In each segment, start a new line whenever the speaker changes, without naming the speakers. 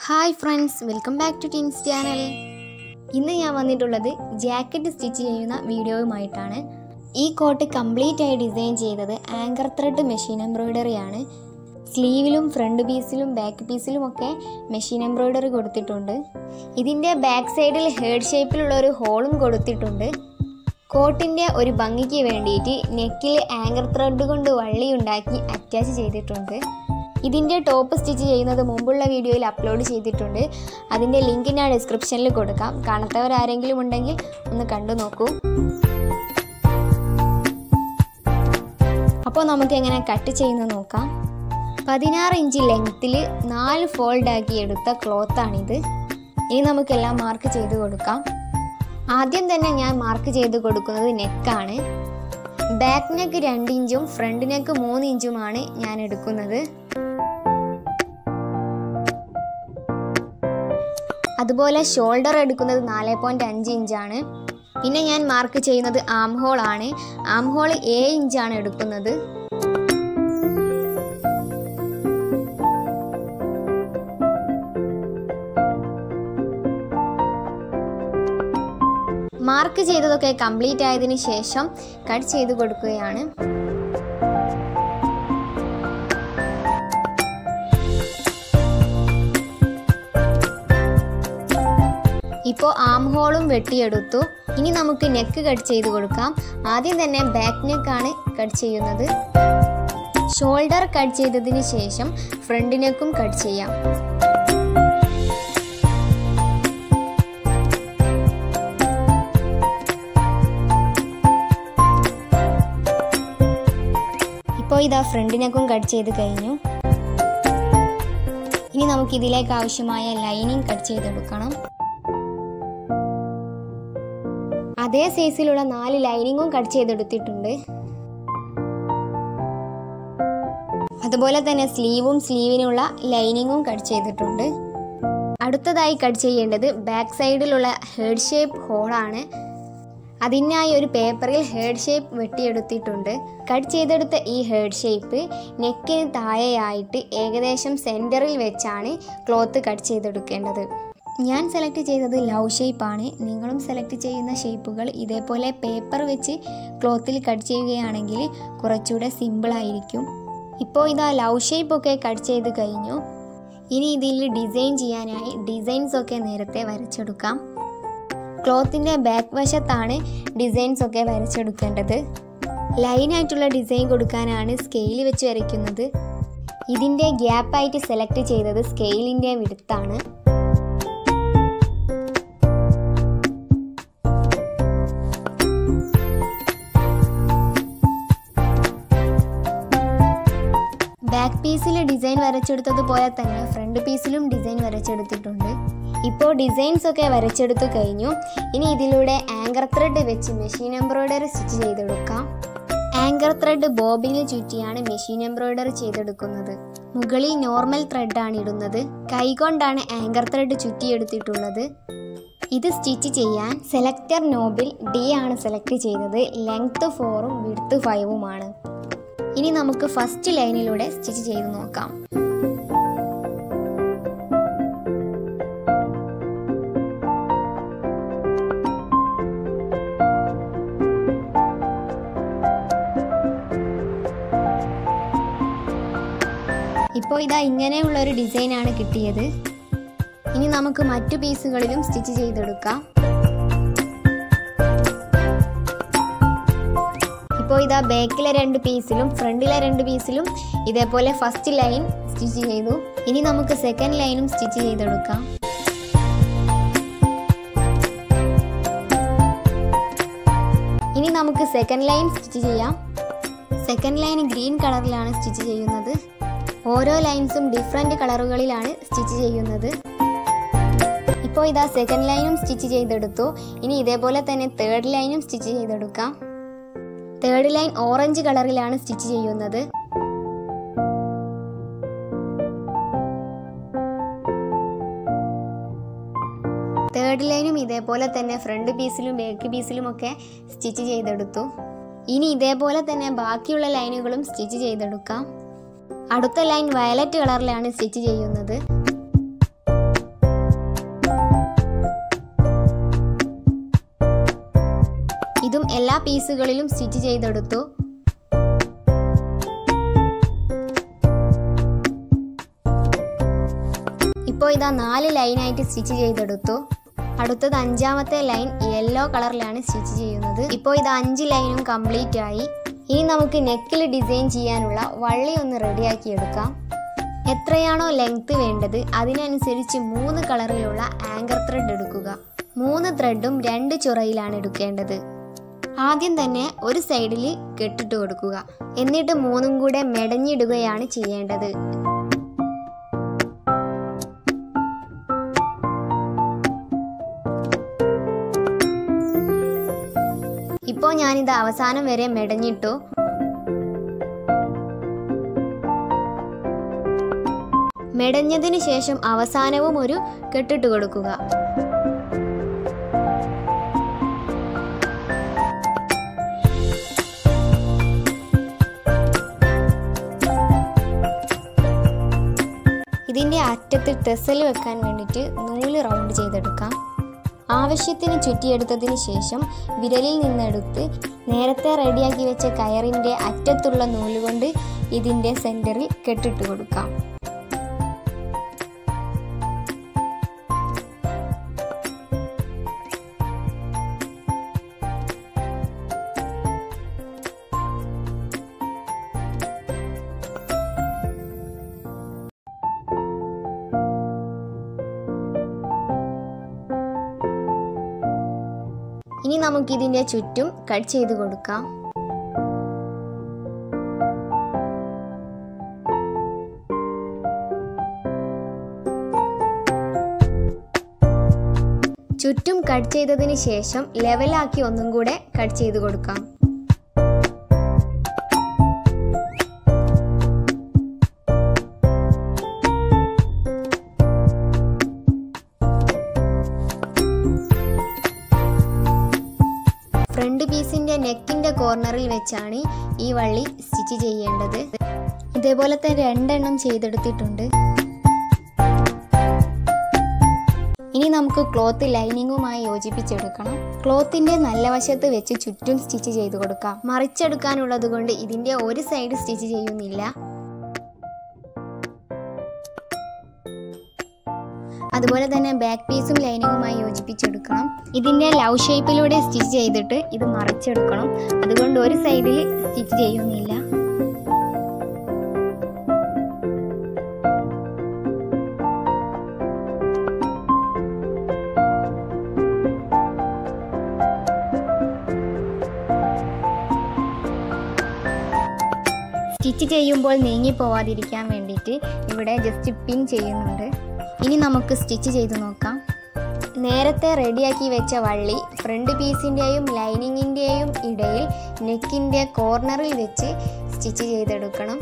hi friends welcome back to teens channel ഇന്ന് ഞാൻ വന്നിട്ടുള്ളത് ജാക്കറ്റ് സ്റ്റിച്ച് ചെയ്യുന്ന വീഡിയോയുമായിട്ടാണ് ഈ കോട്ട് കംപ്ലീറ്റ് ആയി ഡിസൈൻ ചെയ്തത് ആങ്കർ ത്രെഡ് മെഷീൻ എംബ്രോയ്ഡറി ആണ് സ്ലീവിലും ഫ്രണ്ട് പീസിലും ബാക്ക് പീസിലും ഒക്കെ മെഷീൻ എംബ്രോയ്ഡറി കൊടുത്തിട്ടുണ്ട് ഇതിൻ്റെ ബാക്ക് സൈഡിൽ ഹേർഡ് ഷേപ്പിലുള്ള ഒരു ഹോളും കൊടുത്തിട്ടുണ്ട് കോട്ടിൻ്റെ ഒരു ഭംഗിക്ക് വേണ്ടിയിട്ട് നെക്കിൽ ആങ്കർ ത്രെഡ് കൊണ്ട് വള്ളി ഉണ്ടാക്കി അറ്റാച്ച് ചെയ്തിട്ടുണ്ട് ഇതിൻ്റെ ടോപ്പ് സ്റ്റിച്ച് ചെയ്യുന്നത് മുമ്പുള്ള വീഡിയോയിൽ അപ്ലോഡ് ചെയ്തിട്ടുണ്ട് അതിൻ്റെ ലിങ്ക് ഞാൻ ഡിസ്ക്രിപ്ഷനിൽ കൊടുക്കാം കാണാത്തവർ ആരെങ്കിലും ഉണ്ടെങ്കിൽ ഒന്ന് കണ്ടു നോക്കൂ അപ്പോൾ നമുക്ക് എങ്ങനെ കട്ട് ചെയ്യുന്നത് നോക്കാം പതിനാറ് ഇഞ്ച് ലെങ്ത്തിൽ നാല് ഫോൾഡ് ആക്കി എടുത്ത ക്ലോത്താണിത് ഇനി നമുക്കെല്ലാം മാർക്ക് ചെയ്ത് കൊടുക്കാം ആദ്യം തന്നെ ഞാൻ മാർക്ക് ചെയ്ത് കൊടുക്കുന്നത് നെക്കാണ് ബാക്ക് നെക്ക് രണ്ട് ഇഞ്ചും ഫ്രണ്ട് നെക്ക് മൂന്ന് ഇഞ്ചുമാണ് ഞാൻ എടുക്കുന്നത് അതുപോലെ ഷോൾഡർ എടുക്കുന്നത് നാല് പോയിൻറ്റ് അഞ്ച് ഇഞ്ചാണ് പിന്നെ ഞാൻ മാർക്ക് ചെയ്യുന്നത് ആം ഹോൾ ആണ് ആം ഹോൾ ഏഴ് ഇഞ്ചാണ് എടുക്കുന്നത് മാർക്ക് ചെയ്തതൊക്കെ കംപ്ലീറ്റ് ആയതിനു ശേഷം കട്ട് ചെയ്ത് കൊടുക്കുകയാണ് ഇപ്പോൾ ആം ഹോളും വെട്ടിയെടുത്തു ഇനി നമുക്ക് നെക്ക് കട്ട് ചെയ്ത് കൊടുക്കാം ആദ്യം തന്നെ ബാക്ക് നെക്കാണ് കട്ട് ചെയ്യുന്നത് ഷോൾഡർ കട്ട് ചെയ്തതിന് ശേഷം ഫ്രണ്ട് നെക്കും കട്ട് ചെയ്യാം ഇപ്പോൾ ഇതാ ഫ്രണ്ട് നെക്കും കട്ട് ചെയ്ത് കഴിഞ്ഞു ഇനി നമുക്ക് ഇതിലേക്ക് ആവശ്യമായ ലൈനിങ് കട്ട് ചെയ്തെടുക്കണം അതേ സൈസിലുള്ള നാല് ലൈനിങ്ങും കട്ട് ചെയ്തെടുത്തിട്ടുണ്ട് അതുപോലെ തന്നെ സ്ലീവും സ്ലീവിനുള്ള ലൈനിങ്ങും കട്ട് ചെയ്തിട്ടുണ്ട് അടുത്തതായി കട്ട് ചെയ്യേണ്ടത് ബാക്ക് സൈഡിലുള്ള ഹെഡ് ഷേപ്പ് ഹോളാണ് അതിനായി ഒരു പേപ്പറിൽ ഹെഡ് ഷേപ്പ് വെട്ടിയെടുത്തിട്ടുണ്ട് കട്ട് ചെയ്തെടുത്ത ഈ ഹെഡ് ഷേപ്പ് നെക്കിന് താഴെയായിട്ട് ഏകദേശം സെൻറ്ററിൽ വെച്ചാണ് ക്ലോത്ത് കട്ട് ചെയ്തെടുക്കേണ്ടത് ഞാൻ സെലക്ട് ചെയ്തത് ലവ് ഷേപ്പാണ് നിങ്ങളും സെലക്ട് ചെയ്യുന്ന ഷേപ്പുകൾ ഇതേപോലെ പേപ്പർ വെച്ച് ക്ലോത്തിൽ കട്ട് ചെയ്യുകയാണെങ്കിൽ കുറച്ചുകൂടെ സിമ്പിളായിരിക്കും ഇപ്പോൾ ഇതാ ലവ് ഷേപ്പൊക്കെ കട്ട് ചെയ്ത് കഴിഞ്ഞു ഇനി ഇതിൽ ഡിസൈൻ ചെയ്യാനായി ഡിസൈൻസ് ഒക്കെ നേരത്തെ വരച്ചെടുക്കാം ക്ലോത്തിൻ്റെ ബാക്ക് വശത്താണ് ഡിസൈൻസ് ഒക്കെ വരച്ചെടുക്കേണ്ടത് ലൈനായിട്ടുള്ള ഡിസൈൻ കൊടുക്കാനാണ് സ്കെയിൽ വെച്ച് വരയ്ക്കുന്നത് ഇതിൻ്റെ ഗ്യാപ്പായിട്ട് സെലക്ട് ചെയ്തത് സ്കെയിലിൻ്റെ വിടുത്താണ് ബാക്ക് പീസിൽ ഡിസൈൻ വരച്ചെടുത്തതുപോലെ തന്നെ ഫ്രണ്ട് പീസിലും ഡിസൈൻ വരച്ചെടുത്തിട്ടുണ്ട് ഇപ്പോൾ ഡിസൈൻസ് ഒക്കെ വരച്ചെടുത്തു കഴിഞ്ഞു ഇനി ഇതിലൂടെ ആങ്കർ ത്രെഡ് വെച്ച് മെഷീൻ എംബ്രോയ്ഡറി സ്റ്റിച്ച് ചെയ്തെടുക്കാം ആങ്കർ ത്രെഡ് ബോബിന് ചുറ്റിയാണ് മെഷീൻ എംബ്രോയ്ഡറി ചെയ്തെടുക്കുന്നത് മുകളിൽ നോർമൽ ത്രെഡാണ് ഇടുന്നത് കൈകൊണ്ടാണ് ആങ്കർ ത്രെഡ് ചുറ്റിയെടുത്തിട്ടുള്ളത് ഇത് സ്റ്റിച്ച് ചെയ്യാൻ സെലക്ടർ നോബിൽ ഡി ആണ് സെലക്ട് ചെയ്തത് ലെങ്ത് ഫോറും വിഡ്ത്ത് ഫൈവുമാണ് ഇനി നമുക്ക് ഫസ്റ്റ് ലൈനിലൂടെ സ്റ്റിച്ച് ചെയ്ത് നോക്കാം ഇപ്പോൾ ഇതാ ഇങ്ങനെയുള്ള ഒരു ഡിസൈനാണ് കിട്ടിയത് ഇനി നമുക്ക് മറ്റു പീസുകളിലും സ്റ്റിച്ച് ചെയ്തെടുക്കാം ഇപ്പോൾ ഇതാ ബാക്കിലെ രണ്ട് പീസിലും ഫ്രണ്ടിലെ രണ്ട് പീസിലും ഇതേപോലെ ഫസ്റ്റ് ലൈൻ സ്റ്റിച്ച് ചെയ്തു ഇനി നമുക്ക് സെക്കൻഡ് ലൈനും സ്റ്റിച്ച് ചെയ്തെടുക്കാം ഇനി നമുക്ക് സെക്കൻഡ് ലൈൻ സ്റ്റിച്ച് ചെയ്യാം സെക്കൻഡ് ലൈൻ ഗ്രീൻ കളറിലാണ് സ്റ്റിച്ച് ചെയ്യുന്നത് ഓരോ ലൈൻസും ഡിഫറെൻറ്റ് കളറുകളിലാണ് സ്റ്റിച്ച് ചെയ്യുന്നത് ഇപ്പോൾ ഇതാ സെക്കൻഡ് ലൈനും സ്റ്റിച്ച് ചെയ്തെടുത്തു ഇനി ഇതേപോലെ തന്നെ തേർഡ് ലൈനും സ്റ്റിച്ച് ചെയ്തെടുക്കാം തേർഡ് ലൈൻ ഓറഞ്ച് കളറിലാണ് സ്റ്റിച്ച് ചെയ്യുന്നത് തേർഡ് ലൈനും ഇതേപോലെ തന്നെ ഫ്രണ്ട് പീസിലും ബാക്ക് പീസിലും ഒക്കെ സ്റ്റിച്ച് ചെയ്തെടുത്തു ഇനി ഇതേപോലെ തന്നെ ബാക്കിയുള്ള ലൈനുകളും സ്റ്റിച്ച് ചെയ്തെടുക്കാം അടുത്ത ലൈൻ വയലറ്റ് കളറിലാണ് സ്റ്റിച്ച് ചെയ്യുന്നത് എല്ലാ പീസുകളിലും സ്റ്റിച്ച് ചെയ്തെടുത്തു ഇപ്പോൾ ഇതാ നാല് ലൈനായിട്ട് സ്റ്റിച്ച് ചെയ്തെടുത്തു അടുത്തത് അഞ്ചാമത്തെ ലൈൻ യെല്ലോ കളറിലാണ് സ്റ്റിച്ച് ചെയ്യുന്നത് ഇപ്പോൾ ഇത് അഞ്ച് ലൈനും കംപ്ലീറ്റ് ആയി ഇനി നമുക്ക് നെക്കിൽ ഡിസൈൻ ചെയ്യാനുള്ള വള്ളി ഒന്ന് റെഡിയാക്കി എടുക്കാം എത്രയാണോ ലെങ്ത് വേണ്ടത് അതിനനുസരിച്ച് മൂന്ന് കളറിലുള്ള ആങ്കർ ത്രെഡ് എടുക്കുക മൂന്ന് ത്രെഡും രണ്ട് ചുറയിലാണ് എടുക്കേണ്ടത് ആദ്യം തന്നെ ഒരു സൈഡിൽ കെട്ടിട്ട് കൊടുക്കുക എന്നിട്ട് മൂന്നും കൂടെ മെടഞ്ഞിടുകയാണ് ചെയ്യേണ്ടത് ഇപ്പോൾ ഞാനിത് അവസാനം വരെ മെടഞ്ഞിട്ടു മെടഞ്ഞതിന് ശേഷം അവസാനവും ഒരു കെട്ടിട്ട് കൊടുക്കുക ഇതിൻ്റെ അറ്റത്ത് ടെസൽ വെക്കാൻ വേണ്ടിയിട്ട് നൂല് റൗണ്ട് ചെയ്തെടുക്കാം ആവശ്യത്തിന് ചുറ്റിയെടുത്തതിന് ശേഷം വിരലിൽ നിന്നെടുത്ത് നേരത്തെ റെഡിയാക്കി വെച്ച കയറിൻ്റെ അറ്റത്തുള്ള നൂലുകൊണ്ട് ഇതിൻ്റെ സെൻറ്ററിൽ കെട്ടിട്ട് കൊടുക്കാം ഇനി നമുക്കിതിൻ്റെ ചുറ്റും കട്ട് ചെയ്ത് കൊടുക്കാം ചുറ്റും കട്ട് ചെയ്തതിന് ശേഷം ലെവലാക്കി ഒന്നും കൂടെ കട്ട് ചെയ്ത് കൊടുക്കാം ഫ്രണ്ട് പീസിന്റെ നെക്കിന്റെ കോർണറിൽ വെച്ചാണ് ഈ വള്ളി സ്റ്റിച്ച് ചെയ്യേണ്ടത് ഇതേപോലത്തെ രണ്ടെണ്ണം ചെയ്തെടുത്തിട്ടുണ്ട് ഇനി നമുക്ക് ക്ലോത്ത് ലൈനിങ്ങുമായി യോജിപ്പിച്ചെടുക്കണം ക്ലോത്തിന്റെ നല്ല വശത്ത് വെച്ച് ചുറ്റും സ്റ്റിച്ച് ചെയ്ത് കൊടുക്കാം മറിച്ചെടുക്കാനുള്ളത് കൊണ്ട് ഇതിന്റെ ഒരു സൈഡ് സ്റ്റിച്ച് ചെയ്യുന്നില്ല അതുപോലെ തന്നെ ബാക്ക് പീസും ലൈനിങ്ങുമായി യോജിപ്പിച്ചെടുക്കണം ഇതിൻ്റെ ലവ് ഷേപ്പിലൂടെ സ്റ്റിച്ച് ചെയ്തിട്ട് ഇത് മറിച്ചെടുക്കണം അതുകൊണ്ട് ഒരു സൈഡിൽ സ്റ്റിച്ച് ചെയ്യുന്നില്ല സ്റ്റിച്ച് ചെയ്യുമ്പോൾ നീങ്ങി പോവാതിരിക്കാൻ വേണ്ടിയിട്ട് ഇവിടെ ജസ്റ്റ് പിൻ ചെയ്യുന്നുണ്ട് ഇനി നമുക്ക് സ്റ്റിച്ച് ചെയ്ത് നോക്കാം നേരത്തെ റെഡിയാക്കി വെച്ച വള്ളി ഫ്രണ്ട് പീസിൻ്റെയും ലൈനിങ്ങിൻ്റെയും ഇടയിൽ നെക്കിൻ്റെ കോർണറിൽ വെച്ച് സ്റ്റിച്ച് ചെയ്തെടുക്കണം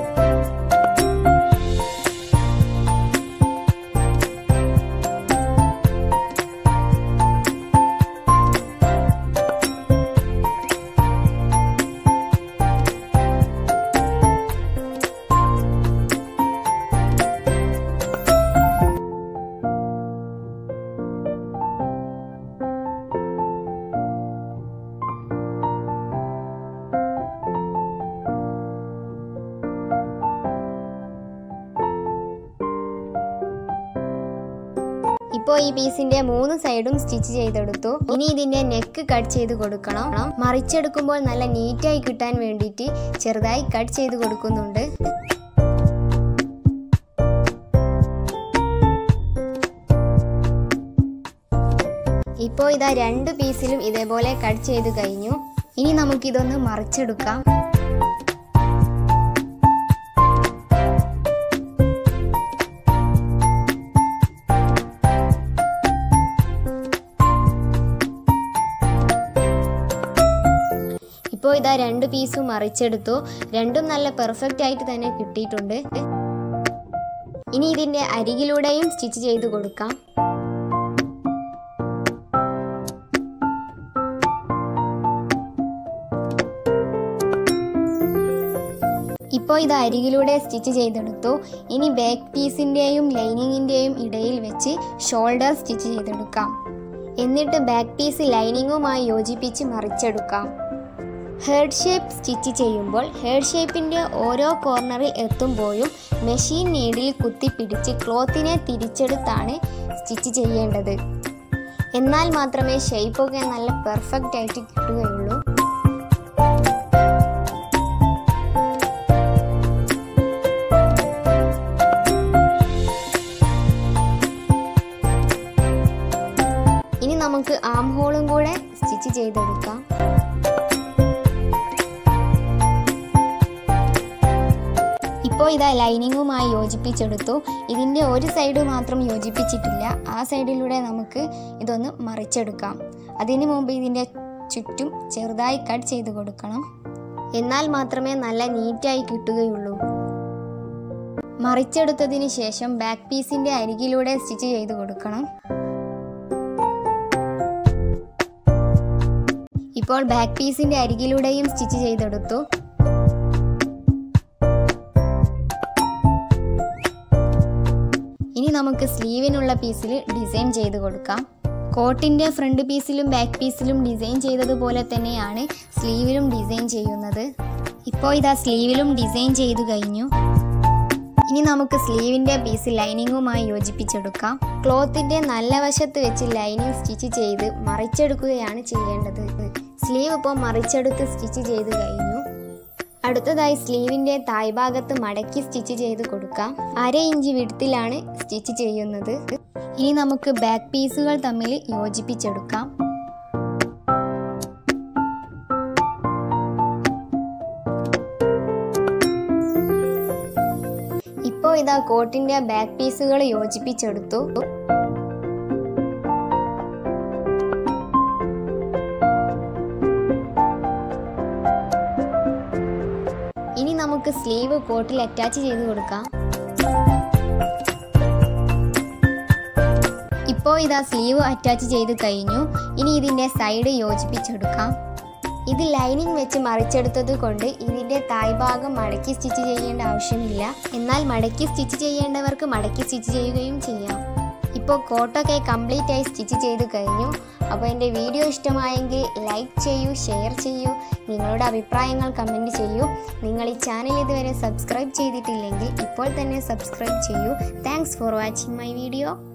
ഇപ്പോൾ ഈ പീസിന്റെ മൂന്ന് സൈഡും സ്റ്റിച്ച് ചെയ്തെടുത്തു ഇനി ഇതിന്റെ നെക്ക് കട്ട് ചെയ്ത് കൊടുക്കണം മറിച്ചെടുക്കുമ്പോൾ നല്ല നീറ്റായി കിട്ടാൻ വേണ്ടിയിട്ട് ചെറുതായി കട്ട് ചെയ്ത് കൊടുക്കുന്നുണ്ട് ഇപ്പോൾ ഇതാ രണ്ട് പീസിലും ഇതേപോലെ കട്ട് ചെയ്ത് കഴിഞ്ഞു ഇനി നമുക്കിതൊന്ന് മറിച്ചെടുക്കാം ഇപ്പോൾ ഇതാ രണ്ട് പീസും മറിച്ചെടുത്തു രണ്ടും നല്ല പെർഫെക്റ്റ് ആയിട്ട് തന്നെ കിട്ടിയിട്ടുണ്ട് ഇനി ഇതിൻ്റെ അരികിലൂടെയും സ്റ്റിച്ച് ചെയ്ത് കൊടുക്കാം ഇപ്പോൾ ഇത് അരികിലൂടെ സ്റ്റിച്ച് ചെയ്തെടുത്തു ഇനി ബാക്ക് പീസിൻ്റെയും ലൈനിങ്ങിൻ്റെയും ഇടയിൽ വെച്ച് ഷോൾഡർ സ്റ്റിച്ച് ചെയ്തെടുക്കാം എന്നിട്ട് ബാക്ക് പീസ് ലൈനിങ്ങുമായി യോജിപ്പിച്ച് മറിച്ചെടുക്കാം ഹേർഡ് ഷേപ്പ് സ്റ്റിച്ച് ചെയ്യുമ്പോൾ ഹേർഡ് ഷേപ്പിൻ്റെ ഓരോ കോർണറിൽ എത്തുമ്പോഴും മെഷീൻ നീഡിൽ കുത്തിപ്പിടിച്ച് ക്ലോത്തിനെ തിരിച്ചെടുത്താണ് സ്റ്റിച്ച് ചെയ്യേണ്ടത് എന്നാൽ മാത്രമേ ഷേപ്പൊക്കെ നല്ല പെർഫെക്റ്റ് ആയിട്ട് കിട്ടുകയുള്ളൂ ഇനി നമുക്ക് ആം ഹോളും കൂടെ സ്റ്റിച്ച് ചെയ്തെടുക്കാം ഇപ്പോൾ ഇതാ ലൈനിങ്ങുമായി യോജിപ്പിച്ചെടുത്തു ഇതിൻ്റെ ഒരു സൈഡ് മാത്രം യോജിപ്പിച്ചിട്ടില്ല ആ സൈഡിലൂടെ നമുക്ക് ഇതൊന്ന് മറിച്ചെടുക്കാം അതിനു മുമ്പ് ഇതിൻ്റെ ചുറ്റും ചെറുതായി കട്ട് ചെയ്ത് കൊടുക്കണം എന്നാൽ മാത്രമേ നല്ല നീറ്റായി കിട്ടുകയുള്ളൂ മറിച്ചെടുത്തതിന് ശേഷം ബാക്ക് പീസിൻ്റെ അരികിലൂടെ സ്റ്റിച്ച് ചെയ്ത് കൊടുക്കണം ഇപ്പോൾ ബാക്ക് പീസിൻ്റെ അരികിലൂടെയും സ്റ്റിച്ച് ചെയ്തെടുത്തു ഇനി നമുക്ക് സ്ലീവിനുള്ള പീസിൽ ഡിസൈൻ ചെയ്ത് കൊടുക്കാം കോട്ടിൻ്റെ ഫ്രണ്ട് പീസിലും ബാക്ക് പീസിലും ഡിസൈൻ ചെയ്തതുപോലെ തന്നെയാണ് സ്ലീവിലും ഡിസൈൻ ചെയ്യുന്നത് ഇപ്പോൾ ഇതാ സ്ലീവിലും ഡിസൈൻ ചെയ്തു കഴിഞ്ഞു ഇനി നമുക്ക് സ്ലീവിൻ്റെ പീസ് ലൈനിങ്ങുമായി യോജിപ്പിച്ചെടുക്കാം ക്ലോത്തിൻ്റെ നല്ല വശത്ത് വെച്ച് ലൈനിങ് സ്റ്റിച്ച് ചെയ്ത് മറിച്ചെടുക്കുകയാണ് ചെയ്യേണ്ടത് സ്ലീവ് ഇപ്പോൾ മറിച്ചെടുത്ത് സ്റ്റിച്ച് ചെയ്ത് കഴിഞ്ഞു അടുത്തതായി സ്ലീവിൻ്റെ തായ്ഭാഗത്ത് മടക്കി സ്റ്റിച്ച് ചെയ്ത് കൊടുക്കാം അര ഇഞ്ച് വിടത്തിലാണ് സ്റ്റിച്ച് ചെയ്യുന്നത് ഇനി നമുക്ക് ബാക്ക് പീസുകൾ തമ്മിൽ യോജിപ്പിച്ചെടുക്കാം ഇപ്പോൾ ഇതാ കോട്ടിൻ്റെ ബാക്ക് പീസുകൾ യോജിപ്പിച്ചെടുത്തു ഇനി നമുക്ക് സ്ലീവ് കോട്ടിൽ അറ്റാച്ച് ചെയ്ത് കൊടുക്കാം ഇപ്പോൾ ഇതാ സ്ലീവ് അറ്റാച്ച് ചെയ്ത് കഴിഞ്ഞു ഇനി ഇതിൻ്റെ സൈഡ് യോജിപ്പിച്ചെടുക്കാം ഇത് ലൈനിങ് വെച്ച് മറിച്ചെടുത്തത് കൊണ്ട് ഇതിൻ്റെ തായ്ഭാഗം മടക്കി സ്റ്റിച്ച് ചെയ്യേണ്ട ആവശ്യമില്ല എന്നാൽ മടക്കി സ്റ്റിച്ച് ചെയ്യേണ്ടവർക്ക് മടക്കി സ്റ്റിച്ച് ചെയ്യുകയും ചെയ്യാം ഇപ്പോൾ കോട്ടൊക്കെ കംപ്ലീറ്റ് ആയി സ്റ്റിച്ച് ചെയ്ത് കഴിഞ്ഞു അപ്പോൾ എൻ്റെ വീഡിയോ ഇഷ്ടമായെങ്കിൽ ലൈക്ക് ചെയ്യൂ ഷെയർ ചെയ്യൂ നിങ്ങളുടെ അഭിപ്രായങ്ങൾ കമൻറ്റ് ചെയ്യൂ നിങ്ങൾ ഈ ചാനൽ ഇതുവരെ സബ്സ്ക്രൈബ് ചെയ്തിട്ടില്ലെങ്കിൽ ഇപ്പോൾ തന്നെ സബ്സ്ക്രൈബ് ചെയ്യൂ thanks for watching my video